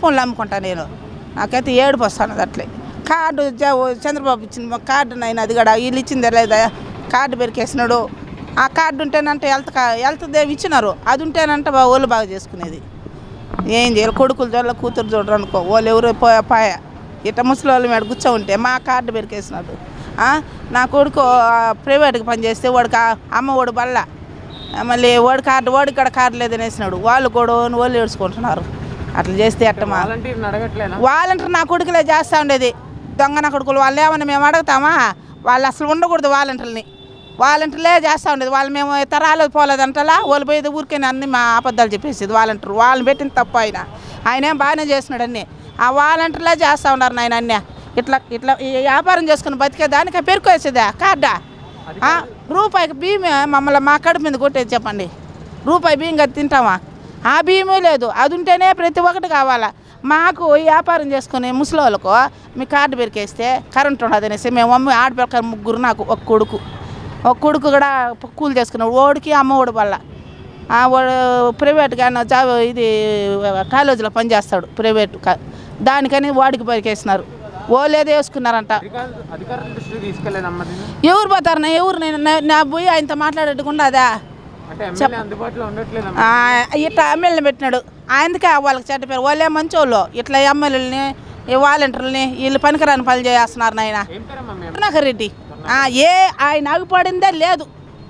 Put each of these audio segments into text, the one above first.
ఫోన్లు అమ్ముకుంటా నేను నాకైతే ఏడుపు వస్తున్నది అట్లే కార్డు జ- చంద్రబాబు ఇచ్చింది మా కార్డు నైనా అది కూడా వీళ్ళు ఇచ్చిందే లేదా కార్డు పెరికేసినాడు ఆ కార్డు ఉంటేనంటే హెల్త్ కా- హెల్త్ దేవి ఇచ్చినారు అది ఉంటేనంటే బా- ఒళ్ళు బాగా చేసుకునేది ఏం చేయాలి కొడుకులు చూడాలి కూతురు చూడరు అనుకో వాళ్ళు ఎవరు పోయా పాయ ఇట్ట ముసలి వాళ్ళు మీద కూర్చో ఉంటే మా కార్డు పెరికేసినాడు ఆ, నా కొడుకు ఆ, ప్రైవేట్కి పనిచేస్తే వాడికి ఆ అమ్మ వాడు బల్ల ఆ, మళ్ళీ వాడి కార్డు వాడికి కూడా కార్డు లేదని వేసినాడు వాళ్ళు కూడా వాళ్ళు ఏడ్చుకుంటున్నారు అట్లా చేస్తే ఎట్టమా వాలంటీర్ని అడగట్లేదా వాలంటీర్ నా కొడుకులే చేస్తూ ఉండేది దొంగ నా కొడుకులు వాళ్ళు ఏమన్నా మేము అడుగుతామా వాళ్ళు అసలు ఉండకూడదు వాలంటీర్ని వాలంటీర్లే చేస్తూ ఉండేది వాళ్ళు మేము తరాలు పోలేదంటలా వాళ్ళు పోయేది ఊరికే అన్ని మా అబద్ధాలు చెప్పేసేది వాలంటీర్ వాళ్ళని పెట్టిన తప్పు ఆయన ఆయన ఏం బాగానే చేస్తున్నాడు అన్ని ఆ వాలంటీర్లే చేస్తూ ఉన్నారు నాయన అన్నీ ఇట్లా ఇట్లా ఈ వ్యాపారం చేసుకుని బతికే దానికి పెరుకువేసేదా కార్డా ఆ, రూపాయికి బియ్యం మమ్మల్ని మా కడుపు మీద కొట్టేది చెప్పండి రూపాయి బియ్యం కదా తింటామా ఆ బియ్యమే లేదు అది ఉంటేనే ప్రతి ఒక్కటి కావాలా మాకు ఈ వ్యాపారం చేసుకునే ముసలి వాళ్ళకు మీ కార్డు పెరికేస్తే కరెంట్ ఉండదు అనేసి మేము అమ్మ ఆడపిల్లకాయ ముగ్గురు నాకు ఒక కొడుకు ఒక కొడుకు కూడా కూలి చేసుకున్నాడు ఓడికి అమ్మ ఓడి వల్ల ఆ వాడు ప్రైవేట్గా జాబ్ ఇది కాలేజీలో పనిచేస్తాడు ప్రైవేట్ కా- దానికని వాడికి పరికేసినారు ఓలేదో వేసుకున్నారంట అధికారులు అధికారుల దృష్టికి తీసుకెళ్ళలేదమ్మా దీన్ని ఎవరు పోతారు నా ఎవరు నేను నా- నా పోయి ఆయనతో మాట్లాడేట్టుకుండా అదా అంటే ఎమ్మెల్యే అందుబాటులో ఉండట్లేదమ్మా ఆ, ఇట్లా ఎమ్మెల్యేని పెట్టినాడు ఆయనకే వాళ్ళకి చెడ్డ పేరు వాళ్ళే మంచోళ్ళు ఇట్లా ఎమ్మెల్యేలని ఈ వాలంటీర్లని వీళ్ళు పనికిరాని పనులు చేస్తున్నారు నాయన ఏం పేరమ్మా మీ కరుణాకర్ రెడ్డి ఆ, ఏ ఆయన ఆగుపడిందే లేదు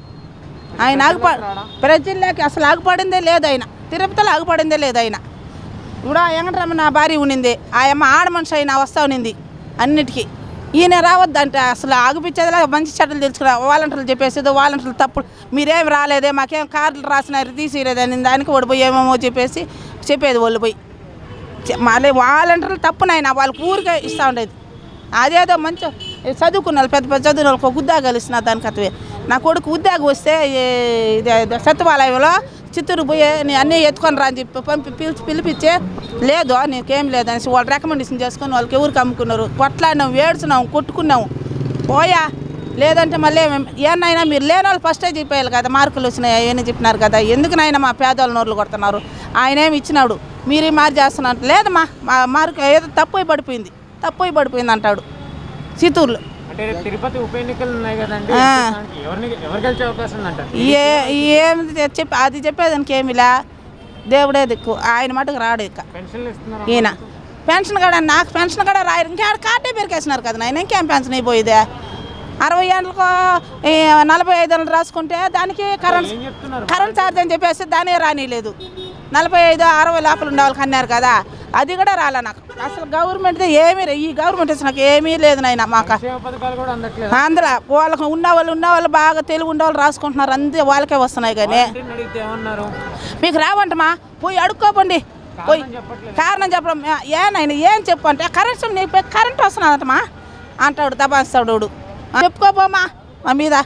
ఆయన ఆగుప ప్రజల్లోకి అసలు ఆగుపడిందే లేదు ఆయన తిరుపతిలో ఆగుపడిందే లేదు ఆయన ఇప్పుడు ఆ వెంకటరమణ నా భార్య ఉండింది ఆ అమ్మ ఆడ మనిషి అయినా వస్తా ఉన్నింది అన్నిటికీ ఈయన రావద్దంటే అసలు ఆగుపించేదిలా మంచి చెడ్డలు తెలుసుకురా వాలంటీర్లు చెప్పేసేది వాలంటీర్లు తప్పుడు మీరేం రాలేదే మాకేం కార్డులు రాసినారు తీసిరేదని దానికి ఓడిపోయి ఏమేమో చెప్పేసి చెప్పేది వాళ్ళు పోయి చె- మళ్ళీ వాలంటీర్లు తప్పునైనా వాళ్ళకి ఊరికే ఇస్తూ ఉండేది అదేదో మంచి చదువుకున్న వాళ్ళు పెద్ద పెద్ద చదువుకున్న వాళ్ళకి ఒక ఉద్యోగాలు ఇస్తున్నారు దానికి అతవే నా కొడుకు ఉద్యోగం వస్తే ఏ- ఇది ఇది సత్యవాలయంలో చిత్తూరు పోయి నీ అన్నీ ఎత్తుకొని రా అని చెప్పి పంపి పిలిచి పిలిపించి లేదు నీకేం లేదనేసి వాళ్ళు రికమెండేషన్ చేసుకొని వాళ్ళకి ఎవరికి అమ్ముకున్నారు కొట్లాడినాం ఏడ్చినాం కొట్టుకున్నాం పోయా లేదంటే మళ్ళీ ఏం- ఏనైనా మీరు లేని వాళ్ళు ఫస్టే చెప్పేయాలి కదా మార్కులు వచ్చినాయి అవన్నీ చెప్పినారు కదా ఎందుకు నాయన మా పేదవాళ్ళ నోర్లు కొడుతున్నారు ఆయన ఏమి ఇచ్చినాడు మీరు ఈ మారి చేస్తున్నారు లేదమ్మా మా మార్కు ఏదో తప్పు పడిపోయింది తప్పు పడిపోయింది అంటాడు చిత్తూరులో అంటే రేపు తిరుపతి ఉప ఎన్నికలు ఉన్నాయి కదండి ఆ. ఎవరిని ఎవరు గెలిచే అవకాశం ఉందంట ఏ ఏమి చెప్పి అది చెప్పేదానికి ఏమిలా దేవుడే దిక్కు ఆయన మటుకు రాడు ఇక పెన్షన్లు ఇస్తున్నారు ఈయన పెన్షన్ కూడా నాకు పెన్షన్ కూడా రాయరు ఇంకా కార్డే పెరికేసినారు కదా నాయన ఇంకేం పెన్షన్ అయిపోయిదే అరవై ఏళ్ళకు ఈ నలభై ఐదు ఏళ్ళు రాసుకుంటే దానికి కరెంట్ ఏం చెప్తున్నారు కరెంట్ ఛార్జ్ అని చెప్పేసి దానే రానిలేదు నలభై ఐదు అరవై లోపల ఉండే వాళ్ళకి అన్నారు కదా అది కూడా రాలే నాకు అసలు గవర్నమెంట్ ఏమీ రే- ఈ గవర్నమెంట్ వచ్చి నాకు ఏమీ లేదు నాయన మాకు సంక్షేమ పథకాలు కూడా అందట్లేదు ఆంధ్ర వాళ్ళకి ఉన్న వాళ్ళు ఉన్న వాళ్ళు బాగా తెలుగు ఉండే వాళ్ళు రాసుకుంటున్నారు అంతే వాళ్ళకే వస్తున్నాయి కానీ వాలంటీర్ని అడిగితే ఏమన్నారు మీకు రావంటమా పోయి అడుక్కోపండి పోయి కారణం చెప్పట్లేదు కారణం చెప్పడం ఏనాయన ఏం చెప్పు అంటే కరెంట్ నీకు కరెంట్ వస్తున్నదటమా అంటాడు దబాస్తాడు వాడు. ఆ, చెప్పుకోపోమా మా మీద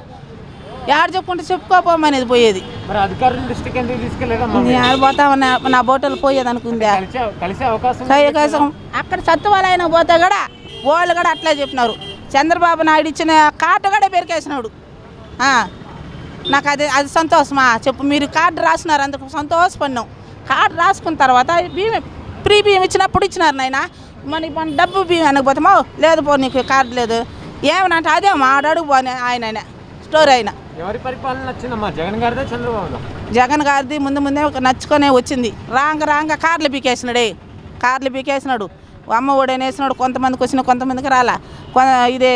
యాడ చెప్పుకుంటే చెప్పుకోపోమనేది పోయేది మరి అధికారుల దృష్టికి ఎందుకు తీసుకెళ్ళలేదమ్మా నేను ఆడ పోతామని నా బోటలు పోయేది అనుకుందా కలిసే కలిసే అవకాశం ఉంది. కైకసం అక్కడ సత్తువాలైన పోతే కూడా వాళ్ళు కూడా అట్లే చెప్పినారు చంద్రబాబు నాయుడు ఇచ్చిన కార్డు కూడా పెరికేసినాడు ఆ, నాకు అది అది సంతోషమా చెప్పు మీరు కార్డు రాసినారు అందుకు సంతోషపడినాం కార్డు రాసుకున్న తర్వాత బియ్యం ఫ్రీ బియ్యం ఇచ్చినప్పుడు ఇచ్చినారు నాయన మన మన డబ్బు బియ్యం అనకపోతామో లేదు పో నీకు కార్డు లేదు ఏమనంటే అదే మా అడుగు పోనీ ఆయన ఆయన స్టోర్ అయినా ఎవరి పరిపాలన నచ్చిందమ్మా జగన్ గారిదే చంద్రబాబు జగన్ గారిది ముందు ముందే ఒక నచ్చుకొనే వచ్చింది రాంగ రాంగ కార్లు పీకేసినాడే కార్లు పీకేసినాడు అమ్మ ఒడని వేసినాడు కొంతమందికి వచ్చిన కొంతమందికి రాలా కొ- ఇది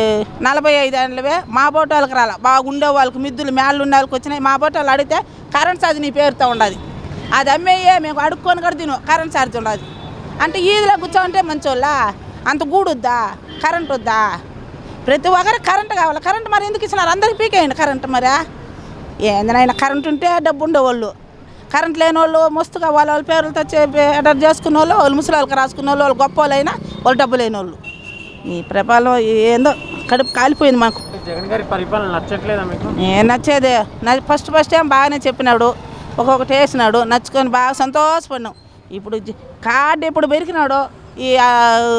నలభై ఐదు ఏళ్ళవే మా బోట వాళ్ళకి రాలా బాగుండే వాళ్ళకి మిద్దులు మేళ్ళు ఉండే వాళ్ళకి వచ్చినాయి మా బోట వాళ్ళు అడిగితే కరెంట్ ఛార్జ్ నీ పేరుతో ఉండదు అది అమ్మేయే మేము అడుక్కొని కూడా తిను కరెంట్ ఛార్జ్ ఉండదు అంటే ఈదిలో కూర్చోమంటే మంచోళ్ళ అంత గూడుద్దా కరెంట్ వద్దా ప్రతి ఒక్కరికి కరెంట్ కావాలి కరెంట్ మరి ఎందుకు ఇచ్చినారు అందరికి పీకేయండి కరెంట్ మరా ఏందనైనా కరెంట్ ఉంటే డబ్బు ఉండేవాళ్ళు కరెంట్ లేని వాళ్ళు మస్తుగా వాళ్ళ వాళ్ళ పేర్లతో ఎడర్ చేసుకున్న వాళ్ళు వాళ్ళు ముసలి వాళ్ళకి రాసుకున్న వాళ్ళు వాళ్ళు గొప్ప వాళ్ళైనా వాళ్ళు డబ్బు లేని వాళ్ళు ఈ ప్రపాలం ఏందో కడుపు కాలిపోయింది మాకు జగన్ గారి పరిపాలన నచ్చట్లేదా మీకు ఏం నచ్చేదే నా- ఫస్ట్ ఫస్ట్ ఏం బాగానే చెప్పినాడు ఒక్కొక్కటి వేసినాడు నచ్చుకొని బాగా సంతోషపడినాం ఇప్పుడు జి- కార్డు ఎప్పుడు పెరిగినాడో ఈ ఆ,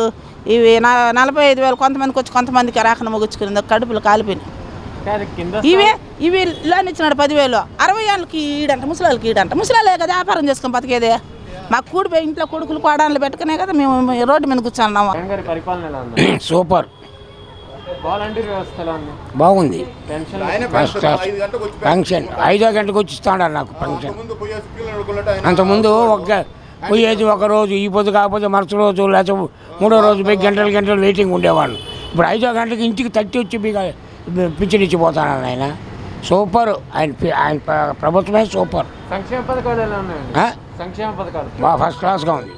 ఇవి నా- నలభై ఐదు వేలు కొంతమందికి వచ్చి కొంతమందికి రాకుండా ముగించుకుని కడుపులు కాలిపోయినాయి అంటే అది కింద ఇవే ఇవి లోన్ ఇచ్చినాడు పదివేలు అరవై ఏళ్ళకి ఈడంట ముసలాళ్ళకి ఈడంట ముసలాళ్ళే కదా వ్యాపారం చేసుకొని బతికేదే మాకు కూడి ఇంట్లో కొడుకులు కోడాలు పెట్టుకునే కదా మేము రోడ్డు మీద కూర్చున్నాము జగన్ గారి పరిపాలన ఎలా ఉంది సూపర్ వాలంటీర్ వ్యవస్థ ఎలా ఉంది బాగుంది పెన్షన్ ఫస్ట్ క్లాస్ ఫంక్షన్ ఐదో గంటకు వచ్చి ఇస్తాడు నాకు ఫంక్షన్ అంతకుముందు ఒక పోయేది ఒక రోజు ఈ పొద్దు కాకపోతే మరుసటి రోజు లేకపోతే మూడో రోజు పోయి గంటలు గంటలు వెయిటింగ్ ఉండేవాళ్ళు ఇప్పుడు ఐదో గంటకి ఇంటికి తట్టి వచ్చి మీకు పిచ్చిని ఇచ్చిపోతాను ఆయన సూపర్ ఆయన పి- ఆయన ప్ర- ప్రభుత్వమే సూపర్ సంక్షేమ పథకాలు ఎలా ఉన్నాయండి ఆ? సంక్షేమ పథకాలు బాగా ఫస్ట్ క్లాస్గా ఉంది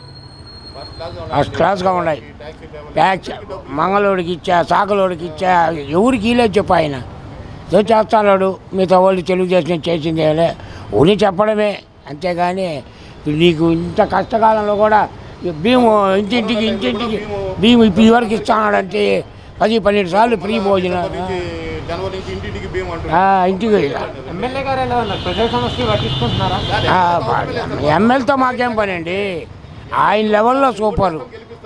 ఫస్ట్ క్లాస్గా ఉన్నాయి ట్యాక్స్ మంగళోడికి ఇచ్చా సాకలోడికి ఇచ్చా ఎవరికి ఇలేదు చెప్పు ఆయన ఏదో చేస్తాడు మిగతా వాళ్ళు తెలుగుదేశం చేసింది ఏలే ఊరి చెప్పడమే అంతేగాని ఇప్పుడు నీకు ఇంత కష్టకాలంలో కూడా ఈ భీము ఇంటింటికి ఇంటింటికి భీము ఇప్పుడు వరకు ఇస్తాడంటే పది పన్నెండు సార్లు ఫ్రీ భోజనం జనవరి నుంచి ఇంటింటికి భీమ్ అంటున్నారు ఆ, ఇంటికి ఎమ్మెల్యే గారు ఎలా ఉన్నారు ప్రజల సమస్యలు పట్టించుకుంటున్నారా ఎమ్మెల్యేతో మాకేం పని అండి ఆయన లెవెల్లో సూపర్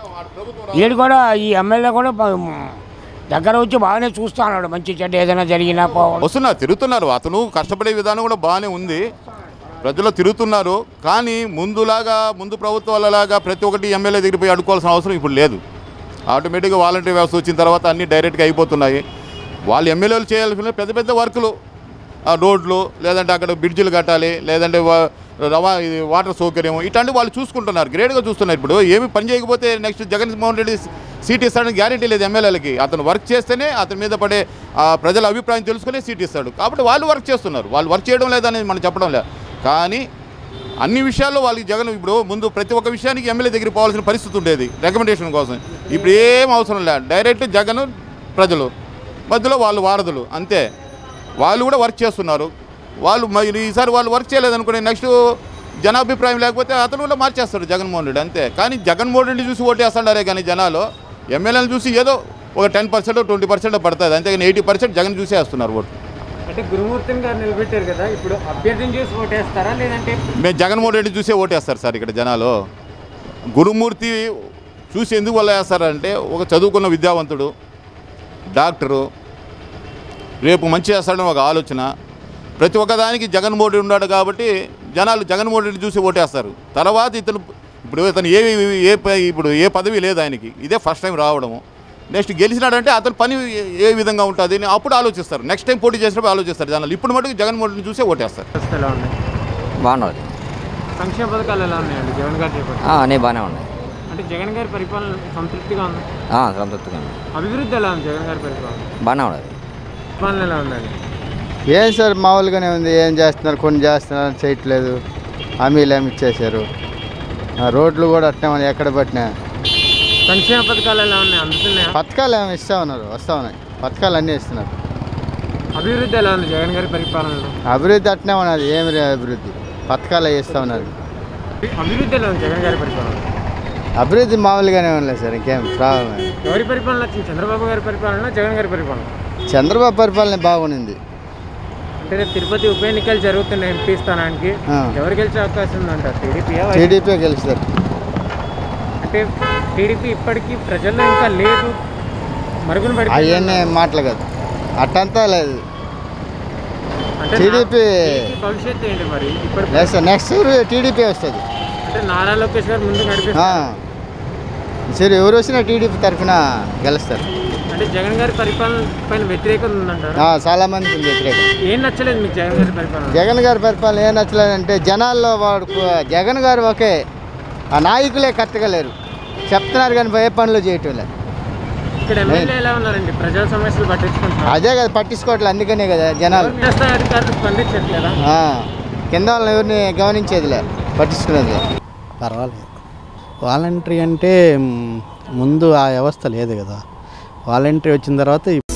ఈడు కూడా ఈ ఎమ్మెల్యే కూడా ప- దగ్గర వచ్చి బాగానే చూస్తా ఉన్నాడు మంచి చెడ్డ ఏదైనా జరిగినా పోవడం వస్తున్నారు తిరుగుతున్నారు అతను కష్టపడే విధానం కూడా బాగానే ఉంది ప్రజలు తిరుగుతున్నారు కానీ ముందులాగా ముందు ప్రభుత్వాలలాగా ప్రతి ఒక్కటి ఎమ్మెల్యే దగ్గర పోయి అడుకోవాల్సిన అవసరం ఇప్పుడు లేదు ఆటోమేటిక్గా వాలంటీర్ వ్యవస్థ వచ్చిన తర్వాత అన్నీ డైరెక్ట్గా అయిపోతున్నాయి వాళ్ళు ఎమ్మెల్యేలు చేయాల్సిన పెద్ద పెద్ద వర్కులు ఆ రోడ్లు లేదంటే అక్కడ బ్రిడ్జిలు కట్టాలి లేదంటే వా- రవా ఇది వాటర్ సౌకర్యం ఇట్లాంటివి వాళ్ళు చూసుకుంటున్నారు గ్రేట్గా చూస్తున్నారు ఇప్పుడు ఏమి పని చేయకపోతే నెక్స్ట్ జగన్మోహన్ రెడ్డి సీట్ ఇస్తాడని గ్యారెంటీ లేదు ఎమ్మెల్యేలకి అతను వర్క్ చేస్తేనే అతని మీద పడే ఆ, ప్రజల అభిప్రాయం తెలుసుకునే సీట్ ఇస్తాడు కాబట్టి వాళ్ళు వర్క్ చేస్తున్నారు వాళ్ళు వర్క్ చేయడం లేదని మనం చెప్పడం లేదు కానీ అన్ని విషయాల్లో వాళ్ళకి జగన్ ఇప్పుడు ముందు ప్రతి ఒక్క విషయానికి ఎమ్మెల్యే దగ్గర పోవాల్సిన పరిస్థితి ఉండేది రికమెండేషన్ కోసం ఇప్పుడు ఏం అవసరం లేదు డైరెక్ట్ జగన్ ప్రజలు మధ్యలో వాళ్ళు వారధులు అంతే వాళ్ళు కూడా వర్క్ చేస్తున్నారు వాళ్ళు మరి ఈసారి వాళ్ళు వర్క్ చేయలేదనుకోండి నెక్స్ట్ జనాభిప్రాయం లేకపోతే అతను కూడా మార్చేస్తాడు జగన్మోహన్ రెడ్డి అంతే కానీ జగన్మోహన్ రెడ్డి చూసి ఓటేస్తాడారే కానీ జనాలు ఎమ్మెల్యేలు చూసి ఏదో ఒక టెన్ పర్సెంట్ ట్వంటీ పర్సెంట్ పడుతుంది అంతేగాని ఎయిటీ పర్సెంట్ జగన్ చూసే వేస్తున్నారు ఓటు అంటే గురుమూర్తిని గారు నిలబెట్టారు కదా ఇప్పుడు అభ్యర్థిని చూసి ఓటేస్తారా లేదంటే మేము జగన్మోహన్ రెడ్డి చూసే ఓటేస్తారు సార్ ఇక్కడ జనాలు గురుమూర్తి చూసి ఎందుకు వల్ల వేస్తారంటే ఒక చదువుకున్న విద్యావంతుడు డాక్టరు రేపు మంచి చేస్తాడని ఒక ఆలోచన ప్రతి ఒక్కదానికి జగన్మోహన్ రెడ్డి ఉన్నాడు కాబట్టి జనాలు జగన్మోహన్ రెడ్డి చూసి ఓటేస్తారు తర్వాత ఇతను ఇప్పుడు ఇతను ఏ ఏ ప- ఇప్పుడు ఏ పదవి లేదు ఆయనకి ఇదే ఫస్ట్ టైం రావడము నెక్స్ట్ గెలిచినాడంటే అతని పని ఏ- ఏ విధంగా ఉంటుంది అని అప్పుడు ఆలోచిస్తారు నెక్స్ట్ టైం పోటీ చేసినప్పుడు ఆలోచిస్తారు జనాలు ఇప్పుడు మటుకు జగన్మోహన్ రెడ్డి చూసే ఓటేస్తారు వ్యవస్థ ఎలా ఉన్నాయి బాగున్నది సంక్షేమ పథకాలు ఎలా ఉన్నాయండి జగన్ గారు చేపట్టారు అన్నీ బాగానే ఉన్నాయి అంటే జగన్ గారి పరిపాలన సంతృప్తిగా ఉంది ఆ, సంతృప్తిగా ఉంది అభివృద్ధి ఎలా ఉంది జగన్ గారి పరిపాలన బాగానే ఉన్నది పరిపాలన ఎలా ఉందండి ఏం సార్ మామూలుగానే ఉంది ఏం చేస్తున్నారు కొన్ని చేస్తున్నారు చేయట్లేదు హామీలు ఏమి ఇచ్చేశారు ఆ రోడ్లు కూడా అట్నే ఉన్నాయి ఎక్కడ పట్టినా సంక్షేమ పథకాలు ఎలా ఉన్నాయి అందుతున్నాయా పథకాలు ఏమి ఇస్తా ఉన్నారు వస్తూ ఉన్నాయి పథకాలు అన్నీ ఇస్తున్నారు అభివృద్ధి ఎలా ఉంది జగన్ గారి పరిపాలనలో అభివృద్ధి అట్నే ఉన్నది ఏమి రే అభివృద్ధి పథకాలు అవి ఇస్తూ ఉన్నారు అభివృద్ధి ఎలా ఉంది జగన్ గారి పరిపాలన అభివృద్ధి మామూలుగానే ఉండలేదు సార్ ఇంకేం ప్రాబ్లం లేదు. ఎవరి పరిపాలన వచ్చింది చంద్రబాబు గారి పరిపాలన జగన్ గారి పరిపాలన చంద్రబాబు పరిపాలన బాగుంది అంటే రేపు తిరుపతి ఉప ఎన్నికలు జరుగుతున్నాయి ఎంపీ స్థానానికి ఆ. ఎవరు గెలిచే అవకాశం ఉందంటారు టీడీపీ టీడీపీ గెలుస్తారు అంటే టీడీపీ ఇప్పటికీ ప్రజల్లో ఇంకా లేదు మరుగున పడి అవన్నీ మాటలు కాదు అట్టంతా లేదు అంటే టీడీపీ నా- భవిష్యత్తు ఏంటి మరి ఇప్పుడు లేదు సార్ నెక్స్ట్ టీడీపీ వస్తుంది అంటే నారా లోకేష్ గారు ముందు ఆ. నడిపిస్తారు సరే ఎవరు వచ్చినా టీడీపీ తరఫున గెలుస్తారు అంటే జగన్ గారి పరిపాలన పైన వ్యతిరేకత ఉందంటారు ఆ, చాలా మంది ఉంది వ్యతిరేకం ఏం నచ్చలేదు మీకు జగన్ గారి పరిపాలన జగన్ గారి పరిపాలన ఏం నచ్చలేదంటే జనాల్లో వాడు కు- జగన్ గారు ఒకే ఆ నాయకులే కరెక్ట్గా లేరు చెప్తున్నారు కానీ ఏ పనులు చేయటం లేదు ఇక్కడ ఎమ్మెల్యే ఎలా ఉన్నారండి ప్రజల సమస్యలు పట్టించుకుంటున్నారు అదే కదా పట్టించుకోవట్లేదు అందుకనే కదా జనాలు ఎవరు చేస్తే అధికారులు స్పందించట్లేదా ఆ, కింద వాళ్ళని ఎవరిని గమనించేదిలే పట్టించుకునేది లేదు పర్వాలేదు వాలంటరీ అంటే మ్, ముందు ఆ వ్యవస్థ లేదు కదా వాలంటరీ వచ్చిన తర్వాత